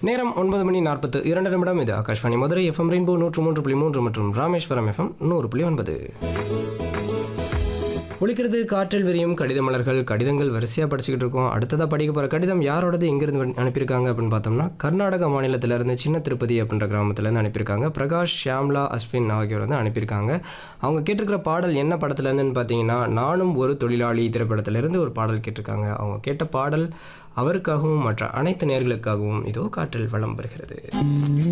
நேரம் ஒன்பது மணி நாற்பத்து இரண்டு நிமிடம் இது ஆகாஷ்வாணி மதுரை எஃப்எம் ரெயின்போ நூற்று மூன்று புள்ளி மூன்று மற்றும் ராமேஸ்வரம் எஃப்எம் நூறு புள்ளி ஒன்பது ஒழிக்கிறது காற்றில் விரியும் கடித மலர்கள் கடிதங்கள் வரிசையாக படிச்சுக்கிட்டு இருக்கோம் அடுத்ததாக படிக்க போகிற கடிதம் யாரோடது எங்கேருந்து வந்து அனுப்பியிருக்காங்க அப்படின்னு பார்த்தோம்னா கர்நாடக மாநிலத்திலேருந்து சின்ன திருப்பதி அப்படின்ற கிராமத்துலேருந்து அனுப்பியிருக்காங்க பிரகாஷ் ஷியாம்லா அஸ்வின் ஆகியோர் வந்து அனுப்பியிருக்காங்க அவங்க கேட்டிருக்கிற பாடல் என்ன படத்துலேருந்துன்னு பார்த்தீங்கன்னா நானும் ஒரு தொழிலாளி திரைப்படத்திலிருந்து ஒரு பாடல் கேட்டிருக்காங்க அவங்க கேட்ட பாடல் அவருக்காகவும் மற்ற அனைத்து நேர்களுக்காகவும் இதோ காற்றில் வளம் வருகிறது